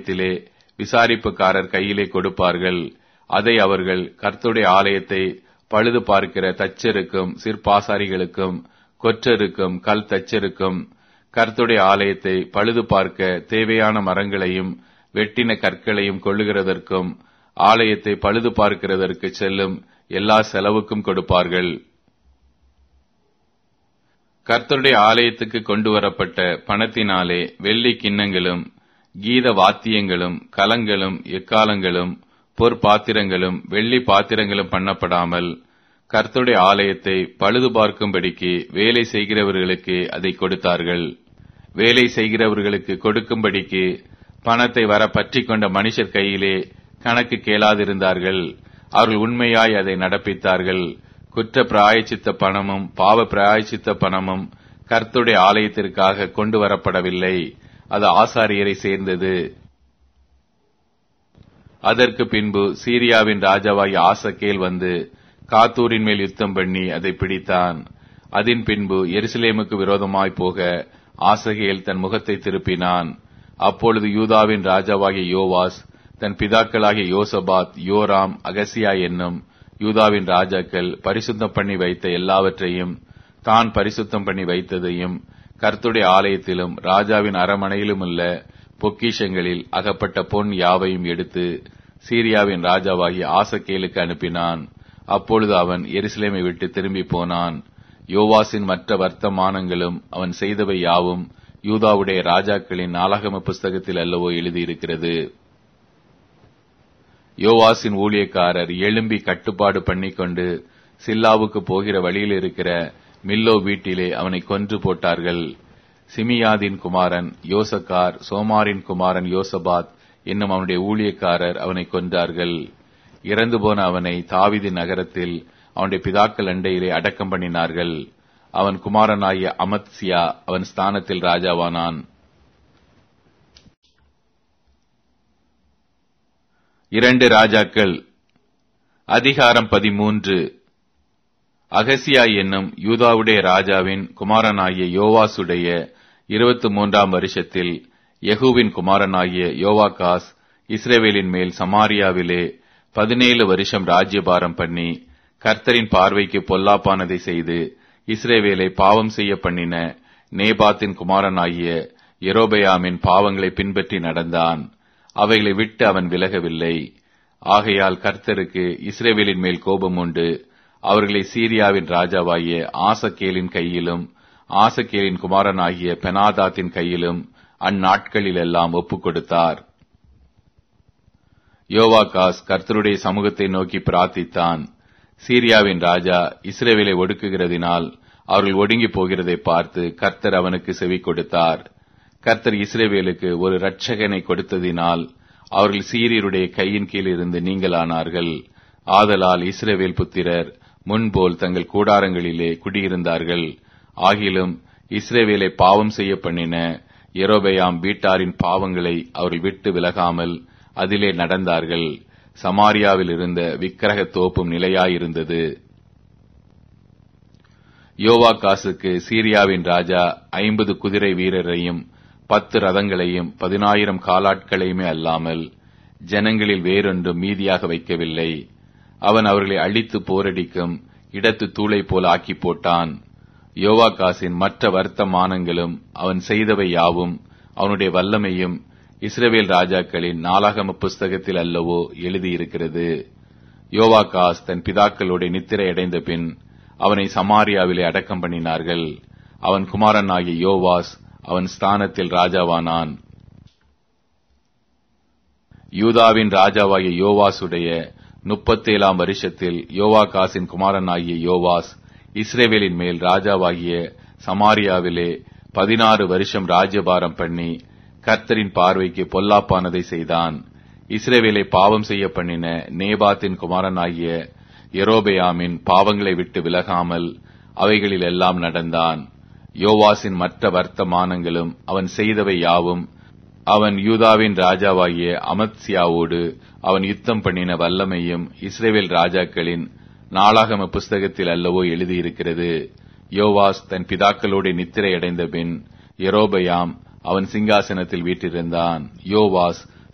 ஆலயத்திலே விசாரிப்புக்காரர் கையிலே கொடுப்பார்கள் அதை அவர்கள் கர்த்துடைய ஆலயத்தை பழுது பார்க்கிற தச்சருக்கும் சிற்பாசாரிகளுக்கும் கொற்றருக்கும் கல் தச்சருக்கும் கர்த்துடைய ஆலயத்தை பழுது பார்க்க தேவையான மரங்களையும் வெட்டின கற்களையும் கொள்ளுகிறதற்கும் ஆலயத்தை பழுது பார்க்கிறதற்கு செல்லும் எல்லா செலவுக்கும் கொடுப்பார்கள் கர்த்தருடைய ஆலயத்துக்கு கொண்டு வரப்பட்ட பணத்தினாலே வெள்ளி கிண்ணங்களும் கீத வாத்தியங்களும் கலங்களும் எக்காலங்களும் பொற்பாத்திரங்களும் வெள்ளி பாத்திரங்களும் பண்ணப்படாமல் கர்த்தருடைய ஆலயத்தை பழுது பார்க்கும்படிக்கு வேலை செய்கிறவர்களுக்கு அதை கொடுத்தார்கள் வேலை செய்கிறவர்களுக்கு கொடுக்கும்படிக்கு பணத்தை வர பற்றி கொண்ட மனுஷர் கையிலே கணக்கு கேளாதிருந்தார்கள் அவர்கள் உண்மையாய் அதை நடப்பித்தார்கள் குற்ற பிராயச்சித்த பணமும் பாவ பிராயச்சித்த பணமும் கர்த்துடைய ஆலயத்திற்காக கொண்டு வரப்படவில்லை அது ஆசாரியரை சேர்ந்தது அதற்கு பின்பு சீரியாவின் ராஜாவாய் ஆசக்கேல் வந்து காத்தூரின் மேல் யுத்தம் பண்ணி அதை பிடித்தான் அதன் பின்பு எருசலேமுக்கு விரோதமாய் போக ஆசகேல் தன் முகத்தை திருப்பினான் அப்பொழுது யூதாவின் ராஜாவாகிய யோவாஸ் தன் பிதாக்களாகிய யோசபாத் யோராம் அகசியா என்னும் யூதாவின் ராஜாக்கள் பரிசுத்தம் பண்ணி வைத்த எல்லாவற்றையும் தான் பரிசுத்தம் பண்ணி வைத்ததையும் கர்த்துடைய ஆலயத்திலும் ராஜாவின் அரமனையிலும் உள்ள பொக்கிஷங்களில் அகப்பட்ட பொன் யாவையும் எடுத்து சீரியாவின் ராஜாவாகிய ஆசக்கேலுக்கு அனுப்பினான் அப்பொழுது அவன் எருசலேமை விட்டு திரும்பி போனான் யோவாசின் மற்ற வர்த்தமானங்களும் அவன் செய்தவை யாவும் யூதாவுடைய ராஜாக்களின் நாளாகம புஸ்தகத்தில் அல்லவோ எழுதியிருக்கிறது யோவாசின் ஊழியக்காரர் எழும்பி கட்டுப்பாடு பண்ணிக்கொண்டு சில்லாவுக்கு போகிற வழியில் இருக்கிற மில்லோ வீட்டிலே அவனை கொன்று போட்டார்கள் சிமியாதின் குமாரன் யோசக்கார் சோமாரின் குமாரன் யோசபாத் என்னும் அவனுடைய ஊழியக்காரர் அவனை கொன்றார்கள் இறந்து போன அவனை தாவிதி நகரத்தில் அவனுடைய பிதாக்கள் அண்டையிலே அடக்கம் பண்ணினார்கள் அவன் குமாரனாகிய அமத்சியா அவன் ஸ்தானத்தில் ராஜாவானான் இரண்டு ராஜாக்கள் அதிகாரம் பதிமூன்று அகசியா என்னும் யூதாவுடைய ராஜாவின் குமாரனாகிய யோவாசுடைய இருபத்தி மூன்றாம் வருஷத்தில் யெகூவின் குமாரனாகிய யோவாகாஸ் இஸ்ரேவேலின் மேல் சமாரியாவிலே பதினேழு வருஷம் ராஜ்யபாரம் பண்ணி கர்த்தரின் பார்வைக்கு பொல்லாப்பானதை செய்து இஸ்ரேவேலை பாவம் செய்ய பண்ணின நேபாத்தின் குமாரனாகிய எரோபயாமின் பாவங்களை பின்பற்றி நடந்தான் அவைகளை விட்டு அவன் விலகவில்லை ஆகையால் கர்த்தருக்கு இஸ்ரேவேலின் மேல் கோபம் உண்டு அவர்களை சீரியாவின் ராஜாவாகிய ஆசக்கேலின் கையிலும் ஆசக்கேலின் குமாரனாகிய பெனாதாத்தின் கையிலும் அந்நாட்களிலெல்லாம் ஒப்புக் கொடுத்தார் யோவாகாஸ் கர்த்தருடைய சமூகத்தை நோக்கி பிரார்த்தித்தான் சீரியாவின் ராஜா இஸ்ரேவேலை ஒடுக்குகிறதினால் அவர்கள் ஒடுங்கி போகிறதை பார்த்து கர்த்தர் அவனுக்கு செவி கொடுத்தார் கர்த்தர் இஸ்ரேவேலுக்கு ஒரு இரட்சகனை கொடுத்ததினால் அவர்கள் சீரியருடைய கையின் கீழ் இருந்து நீங்களானார்கள் ஆதலால் இஸ்ரேவேல் புத்திரர் முன்போல் தங்கள் கூடாரங்களிலே குடியிருந்தார்கள் ஆகிலும் இஸ்ரேவேலை பாவம் செய்ய பண்ணின எரோபயாம் வீட்டாரின் பாவங்களை அவர்கள் விட்டு விலகாமல் அதிலே நடந்தார்கள் சமாரியாவில் இருந்த விக்கிரக தோப்பும் நிலையாயிருந்தது யோவாகாசுக்கு சீரியாவின் ராஜா ஐம்பது குதிரை வீரரையும் பத்து ரதங்களையும் பதினாயிரம் காலாட்களையுமே அல்லாமல் ஜனங்களில் வேறொன்றும் மீதியாக வைக்கவில்லை அவன் அவர்களை அழித்து போரடிக்கும் இடத்து தூளை போல ஆக்கி போட்டான் யோவாகாசின் மற்ற வர்த்தமானங்களும் அவன் செய்தவை யாவும் அவனுடைய வல்லமையும் இஸ்ரவேல் ராஜாக்களின் நாளாகம புஸ்தகத்தில் அல்லவோ எழுதியிருக்கிறது யோவாகாஸ் தன் பிதாக்களோட நித்திரை அடைந்த பின் அவனை சமாரியாவிலே அடக்கம் பண்ணினார்கள் அவன் குமாரனாகிய யோவாஸ் அவன் ஸ்தானத்தில் ராஜாவானான் யூதாவின் ராஜாவாகிய யோவாசுடைய முப்பத்தேழாம் வருஷத்தில் யோவாகாசின் குமாரனாகிய யோவாஸ் இஸ்ரேவேலின் மேல் ராஜாவாகிய சமாரியாவிலே பதினாறு வருஷம் ராஜ்யபாரம் பண்ணி கர்த்தரின் பார்வைக்கு பொல்லாப்பானதை செய்தான் இஸ்ரேவேலை பாவம் செய்ய பண்ணின நேபாத்தின் குமாரனாகிய எரோபயாமின் பாவங்களை விட்டு விலகாமல் அவைகளில் எல்லாம் நடந்தான் யோவாசின் மற்ற வர்த்தமானங்களும் அவன் செய்தவை யாவும் அவன் யூதாவின் ராஜாவாகிய அமத்சியாவோடு அவன் யுத்தம் பண்ணின வல்லமையும் இஸ்ரேவேல் ராஜாக்களின் நாளாகம புஸ்தகத்தில் அல்லவோ எழுதியிருக்கிறது யோவாஸ் தன் பிதாக்களோடு நித்திரை அடைந்த பின் எரோபயாம் அவன் சிங்காசனத்தில் வீற்றிருந்தான் யோவாஸ்